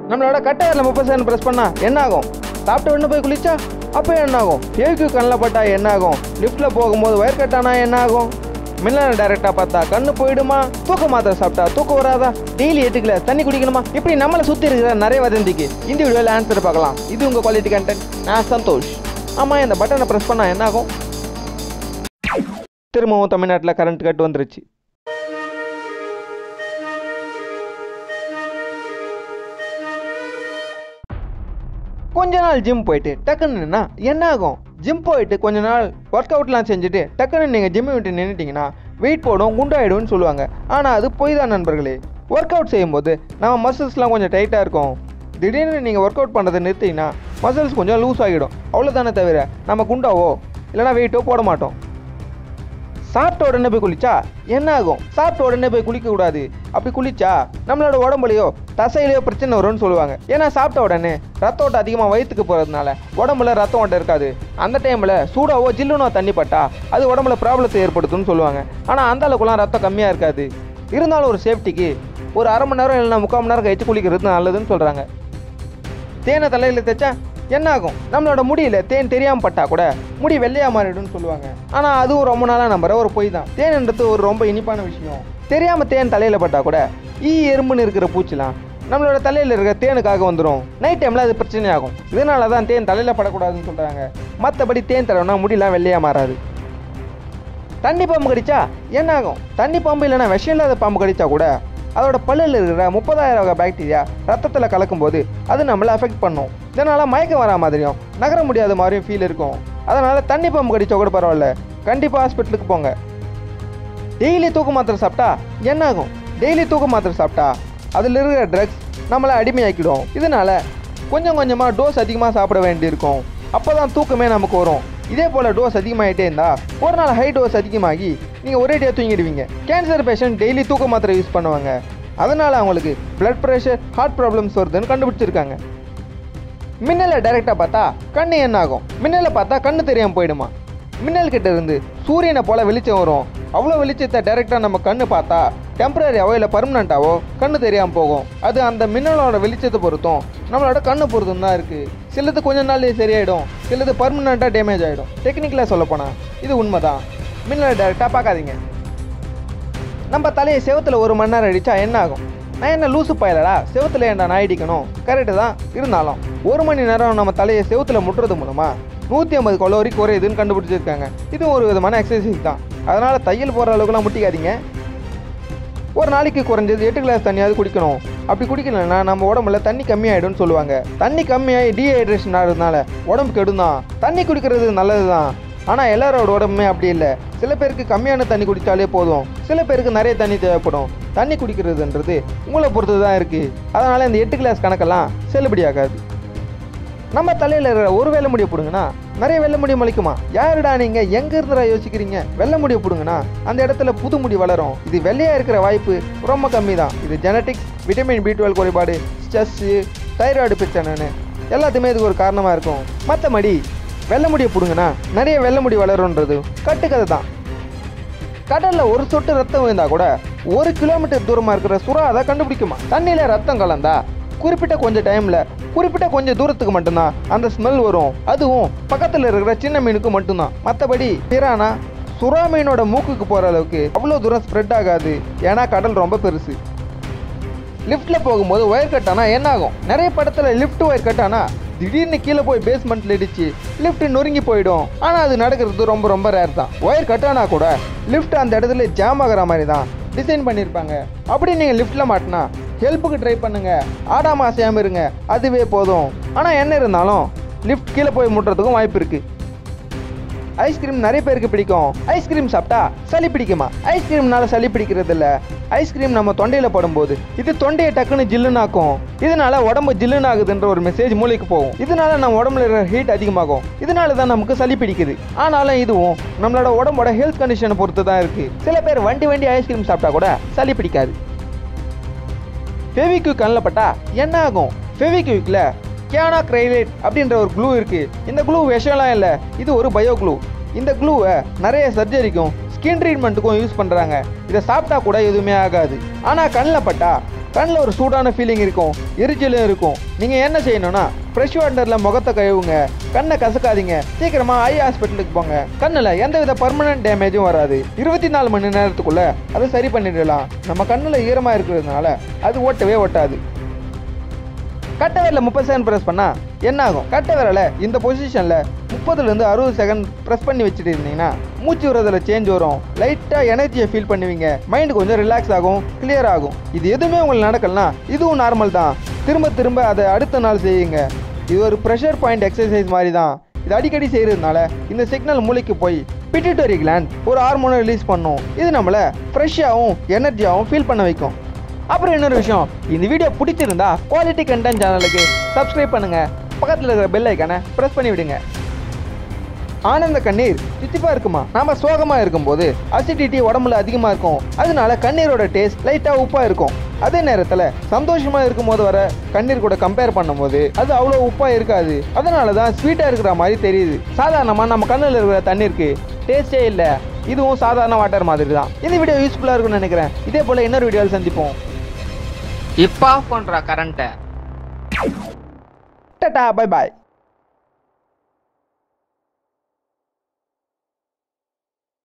நம்மளோட கட்டையரில் முப்பது second press பண்ணா என்ன ஆகும் சாப்பிட்ட உடனே போய் குளிச்சா அப்போ என்ன ஆகும் ஏக்கு கண்ணில் பட்டா என்ன ஆகும் லிஃப்ட்டில் போகும்போது வயர் கட்டானா என்ன ஆகும் மின்னல் டைரக்டா பார்த்தா கண்ணு போயிடுமா தூக்க மாத்திரை சாப்பிட்டா தூக்கம் வராதா டெய்லி எட்டு கிளாஸ் தண்ணி குடிக்கணுமா இப்படி நம்மளை சுற்றி இருக்கிற நிறைய வதந்திக்கு இந்த வீடியோவில் ஆன்சர் பார்க்கலாம் இது உங்கள் குவாலிட்டி கண்டென்ட் நான் சந்தோஷ் ஆமாம் இந்த பட்டனை ப்ரெஸ் பண்ணால் என்ன ஆகும் திரும்பவும் தமிழ்நாட்டில் கரண்ட் கட் வந்துருச்சு கொஞ்ச நாள் ஜிம் போயிட்டு டக்குன்னு நின்னா என்ன ஆகும் ஜிம் போயிட்டு கொஞ்ச நாள் ஒர்க் அவுட்லாம் செஞ்சுட்டு டக்குன்னு நீங்கள் ஜிம்மை விட்டு நின்றுட்டீங்கன்னா வெயிட் போடும் குண்டாயிடும்னு சொல்லுவாங்க ஆனால் அது பொய் தான் நண்பர்களே ஒர்க் அவுட் செய்யும்போது நம்ம மசில்ஸ்லாம் கொஞ்சம் டைட்டாக இருக்கும் திடீர்னு நீங்கள் ஒர்க் அவுட் பண்ணுறதை நிறுத்திங்கன்னா மசில்ஸ் கொஞ்சம் லூஸ் ஆகிடும் அவ்வளோதானே தவிர நம்ம குண்டாவோ இல்லைனா வெயிட்டோ போட மாட்டோம் சாப்பிட்ட உடனே போய் குளிச்சா என்ன ஆகும் சாப்பிட்ட உடனே போய் குளிக்க கூடாது அப்படி குளிச்சா நம்மளோட உடம்புலையோ தசையிலையோ பிரச்சனை வரும்னு சொல்லுவாங்க ஏன்னா சாப்பிட்ட உடனே ரத்த ஓட்டம் அதிகமாக வயிற்றுக்கு போகிறதுனால உடம்புல ரத்த ஓட்டம் இருக்காது அந்த டைமில் சூடாவோ ஜில்லுனோ தண்ணி பட்டா அது உடம்புல ப்ராப்ளத்தை ஏற்படுத்தும்னு சொல்லுவாங்க ஆனால் அந்த அளவுக்குலாம் ரத்தம் கம்மியாக இருக்காது இருந்தாலும் ஒரு சேஃப்டிக்கு ஒரு அரை மணி நேரம் இல்லைன்னா முக்கால் மணி நேரம் கழிச்சு குளிக்கிறது நல்லதுன்னு சொல்கிறாங்க தேனை தலையில் தைச்சா என்ன ஆகும் நம்மளோட முடியல தேன் தெரியாம பட்டா கூட முடி வெள்ளையா மாறிடும்னு சொல்லுவாங்க ஆனா அதுவும் ரொம்ப நாளா நம்புற ஒரு பொய் தான் தேன்ன்றது ஒரு ரொம்ப இனிப்பான விஷயம் தெரியாம தேன் தலையில பட்டா கூட ஈ எறும்புன்னு இருக்கிற பூச்சிலாம் நம்மளோட தலையில இருக்கிற தேனுக்காக வந்துடும் நைட் டைம்ல அது பிரச்சனை ஆகும் இதனால தான் தேன் தலையில படக்கூடாதுன்னு சொல்றாங்க மற்றபடி தேன் தடவைனா முடியெல்லாம் வெள்ளையா மாறாது தண்ணி பாம்பு கடிச்சா என்ன ஆகும் தண்ணி பாம்பு இல்லைன்னா விஷம் இல்லாத பாம்பு கடிச்சா கூட அதோட பல்லில் இருக்கிற முப்பதாயிரம் வகை பாக்டீரியா ரத்தத்தில் கலக்கும்போது அது நம்மளை அஃபெக்ட் பண்ணும் இதனால் மயக்கம் வரா மாதிரியும் நகர முடியாத மாதிரியும் ஃபீல் இருக்கும் அதனால் தண்ணி பாம்பு கடிச்சா கூட பரவாயில்ல கண்டிப்பாக ஹாஸ்பிட்டலுக்கு போங்க டெய்லி தூக்க மாத்திரை சாப்பிட்டா என்ன ஆகும் டெய்லி தூக்க மாத்திரை சாப்பிட்டா அதில் இருக்கிற ட்ரக்ஸ் நம்மளை அடிமையாக்கிடும் இதனால கொஞ்சம் கொஞ்சமாக டோஸ் அதிகமாக சாப்பிட வேண்டியிருக்கும் அப்போ தான் தூக்கமே நமக்கு வரும் இதே போல் டோஸ் அதிகமாகிட்டே இருந்தால் ஒரு நாள் ஹை டோஸ் அதிகமாகி நீங்கள் ஒரேடியாக தூங்கிடுவீங்க கேன்சர் பேஷண்ட் டெய்லி தூக்க மாத்திரை யூஸ் பண்ணுவாங்க அதனால் அவங்களுக்கு பிளட் ப்ரெஷர் ஹார்ட் ப்ராப்ளம்ஸ் வருதுன்னு கண்டுபிடிச்சிருக்காங்க மின்னலை டைரெக்டாக பார்த்தா கண்ணு என்ன ஆகும் மின்னலை பார்த்தா கண்ணு தெரியாமல் போயிடுமா மின்னல் கிட்ட இருந்து சூரியனை போல வெளிச்சம் வரும் அவ்வளோ வெளிச்சத்தை டைரெக்டாக நம்ம கண்ணு பார்த்தா டெம்பரரியாவோ இல்லை பர்மனண்ட்டாவோ கண்ணு தெரியாமல் போகும் அது அந்த மின்னலோட வெளிச்சத்தை பொறுத்தும் நம்மளோட கண்ணு பொறுத்தும் தான் இருக்குது சிலது கொஞ்ச நாள்லயே சரியாயிடும் சிலது பர்மனண்ட்டாக டேமேஜ் ஆகிடும் டெக்னிக்கலாக சொல்லப்போனால் இது உண்மைதான் மின்னலை டைரெக்டாக பார்க்காதீங்க நம்ம தலையை செவத்துல ஒரு மணி நேரம் அடிச்சா என்ன ஆகும் நான் என்ன லூசு பயலடா செவத்துல ஏன்டா நான் அடிக்கணும் கரெக்டு தான் இருந்தாலும் ஒரு மணி நேரம் நம்ம தலையை செவத்துல முட்டுறது மூலமா நூற்றி ஐம்பது கொலோரி குறையுதுன்னு கண்டுபிடிச்சிருக்காங்க இது ஒரு விதமான எக்ஸசைஸ் தான் அதனால தையல் போகிற அளவுக்குலாம் முட்டிக்காதீங்க ஒரு நாளைக்கு குறைஞ்சது எட்டு கிளாஸ் தண்ணியாவது குடிக்கணும் அப்படி குடிக்கலன்னா நம்ம உடம்புல தண்ணி கம்மியாயிடும்னு சொல்லுவாங்க தண்ணி கம்மியாகி டீஹைட்ரேஷன் ஆகிறதுனால உடம்பு கெடும் தான் தண்ணி குடிக்கிறது நல்லது தான் ஆனால் எல்லாரோட உடம்புமே அப்படி இல்லை சில பேருக்கு கம்மியான தண்ணி குடித்தாலே போதும் சில பேருக்கு நிறைய தண்ணி தேவைப்படும் தண்ணி குடிக்கிறதுன்றது உங்களை பொறுத்து தான் இருக்குது அதனால் இந்த எட்டு கிளாஸ் கணக்கெல்லாம் செல்லுபடியாகாது நம்ம தலையில் இருக்கிற ஒரு வெள்ளை முடியை பிடுங்கன்னா நிறைய வெள்ளை முடி முளைக்குமா யாருடா நீங்க எங்க இருந்துடா யோசிக்கிறீங்க வெள்ளை முடியை பிடுங்கன்னா அந்த இடத்துல புது முடி வளரும் இது வெள்ளையா இருக்கிற வாய்ப்பு ரொம்ப கம்மி தான் இது ஜெனட்டிக்ஸ் விட்டமின் பி டுவெல் குறைபாடு ஸ்ட்ரெஸ்ஸு தைராய்டு பிரச்சனைன்னு எல்லாத்துமே இதுக்கு ஒரு காரணமா இருக்கும் மற்றபடி வெள்ளை முடியை பிடுங்கன்னா நிறைய வெள்ளை முடி வளரும்ன்றது கட்டுக்கதை தான் கடல்ல ஒரு சொட்டு ரத்தம் விழுந்தா கூட ஒரு கிலோமீட்டர் தூரமா இருக்கிற சுறா அதை கண்டுபிடிக்குமா தண்ணியில ரத்தம் கலந்தா குறிப்பிட்ட கொஞ்சம் டைம்ல குறிப்பிட்ட கொஞ்சம் தூரத்துக்கு மட்டும்தான் அந்த ஸ்மெல் வரும் அதுவும் பக்கத்துல இருக்கிற சின்ன மீனுக்கு மட்டும்தான் மற்றபடி பிரானா சுறா மீனோட மூக்குக்கு போற அளவுக்கு அவ்வளோ தூரம் ஸ்ப்ரெட் ஆகாது ஏன்னா கடல் ரொம்ப பெருசு லிஃப்ட்ல போகும்போது ஒயர் கட் ஆனா என்ன ஆகும் நிறைய படத்துல லிஃப்ட் ஒயர் கட் ஆனா திடீர்னு கீழே போய் பேஸ்மெண்ட்ல இடிச்சு லிஃப்ட் நொறுங்கி போயிடும் ஆனா அது நடக்கிறது ரொம்ப ரொம்ப ரேர் தான் ஒயர் கட் ஆனா கூட லிஃப்ட் அந்த இடத்துல ஜாம் ஆகுற மாதிரி தான் டிசைன் பண்ணியிருப்பாங்க அப்படி நீங்கள் லிஃப்ட்டில் மாட்டினா ஹெல்ப்புக்கு ட்ரை பண்ணுங்க ஆடாம அசையாம இருங்க அதுவே போதும் ஆனால் என்ன இருந்தாலும் லிஃப்ட் கீழே போய் முட்டுறதுக்கும் வாய்ப்பு இருக்கு ஐஸ்கிரீம் நிறைய பேருக்கு பிடிக்கும் ஐஸ்கிரீம் சாப்பிட்டா சளி பிடிக்குமா ஐஸ்கிரீம்னால சளி பிடிக்கிறது இல்ல ஐஸ்கிரீம் நம்ம தொண்டையில படும்போது இது தொண்டையை டக்குன்னு ஜில்லுன்னு ஆக்கும் இதனால உடம்பு ஜில்லுன்னு ஆகுதுன்ற ஒரு மெசேஜ் மூளைக்கு போகும் இதனால நம்ம உடம்புல இருக்கிற ஹீட் அதிகமாகும் இதனால தான் நமக்கு சளி பிடிக்குது ஆனாலும் இதுவும் நம்மளோட உடம்போட ஹெல்த் கண்டிஷனை பொறுத்து தான் இருக்கு சில பேர் வண்டி வண்டி ஐஸ்கிரீம் சாப்பிட்டா கூட சளி பிடிக்காது ஃபெவிக்விக் கண்ணில் பட்டா என்ன ஆகும் ஃபெவிக்விக்கில் கியானா கிரைலேட் அப்படின்ற ஒரு க்ளூ இருக்கு இந்த க்ளூ விஷம்லாம் இல்லை இது ஒரு பயோ க்ளூ இந்த க்ளூவை நிறைய சர்ஜரிக்கும் ஸ்கின் ட்ரீட்மெண்ட்டுக்கும் யூஸ் பண்ணுறாங்க இதை சாப்பிட்டா கூட எதுவுமே ஆகாது ஆனால் கண்ணில் பட்டா கண்ணில் ஒரு சூடான ஃபீலிங் இருக்கும் எரிச்சலும் இருக்கும் நீங்கள் என்ன செய்யணும்னா ஃப்ரெஷ் வாட்டரில் முகத்தை கழுவுங்க கண்ணை கசக்காதீங்க சீக்கிரமாக ஐ ஹாஸ்பிட்டலுக்கு போங்க கண்ணில் எந்தவித பர்மனன்ட் டேமேஜும் வராது இருபத்தி நாலு மணி நேரத்துக்குள்ள அதை சரி பண்ணிடலாம் நம்ம கண்ணில் ஈரமாக இருக்கிறதுனால அது ஓட்டவே ஓட்டாது கட்டை விரல முப்பது செகண்ட் ப்ரெஸ் பண்ணா என்ன ஆகும் கட்டை விரலை இந்த பொசிஷனில் முப்பதுலேருந்து அறுபது செகண்ட் ப்ரெஸ் பண்ணி வச்சுட்டு இருந்தீங்கன்னா மூச்சு விடுறதுல சேஞ்ச் வரும் லைட்டாக எனர்ஜியை ஃபீல் பண்ணுவீங்க மைண்ட் கொஞ்சம் ரிலாக்ஸ் ஆகும் கிளியர் ஆகும் இது எதுவுமே உங்களுக்கு நடக்கலனா இதுவும் நார்மல் தான் திரும்ப திரும்ப அதை அடுத்த நாள் செய்யுங்க இது ஒரு ப்ரெஷர் பாயிண்ட் எக்ஸசைஸ் மாதிரி தான் இது அடிக்கடி செய்கிறதுனால இந்த சிக்னல் மூளைக்கு போய் பிட்டிட்டரி கிளாண்ட் ஒரு ஹார்மோனை ரிலீஸ் பண்ணும் இது நம்மளை ஃப்ரெஷ்ஷாகவும் எனர்ஜியாகவும் ஃபீல் பண்ண வைக்கும் அப்புறம் இன்னொரு விஷயம் இந்த வீடியோ பிடிச்சிருந்தா குவாலிட்டி கண்டென்ட் சேனலுக்கு சப்ஸ்கிரைப் பண்ணுங்க பக்கத்தில் இருக்கிற பெல் ஐக்கானை ப்ரெஸ் பண்ணி விடுங்க ஆனந்த கண்ணீர் சித்திப்பா இருக்குமா நாம சோகமா இருக்கும்போது அசிடிட்டி உடம்புல அதிகமா இருக்கும் அதனால கண்ணீரோட டேஸ்ட் லைட்டா உப்பா இருக்கும் அதே நேரத்துல சந்தோஷமா இருக்கும்போது வர கண்ணீர் கூட கம்பேர் பண்ணும்போது அது அவ்வளோ உப்பா இருக்காது அதனால தான் ஸ்வீட்டா இருக்கிற மாதிரி தெரியுது சாதாரணமா நம்ம கண்ணில் இருக்கிற தண்ணீருக்கு டேஸ்டே இல்லை இதுவும் சாதாரண வாட்டர் மாதிரி தான் இந்த வீடியோ யூஸ்ஃபுல்லாக இருக்கும்னு நினைக்கிறேன் இதே போல் இன்னொரு வீடியோவில் சந்திப்போம் இப்போ ஆஃப் பண்ணுறா கரண்ட்டை டட்டா பை பாய்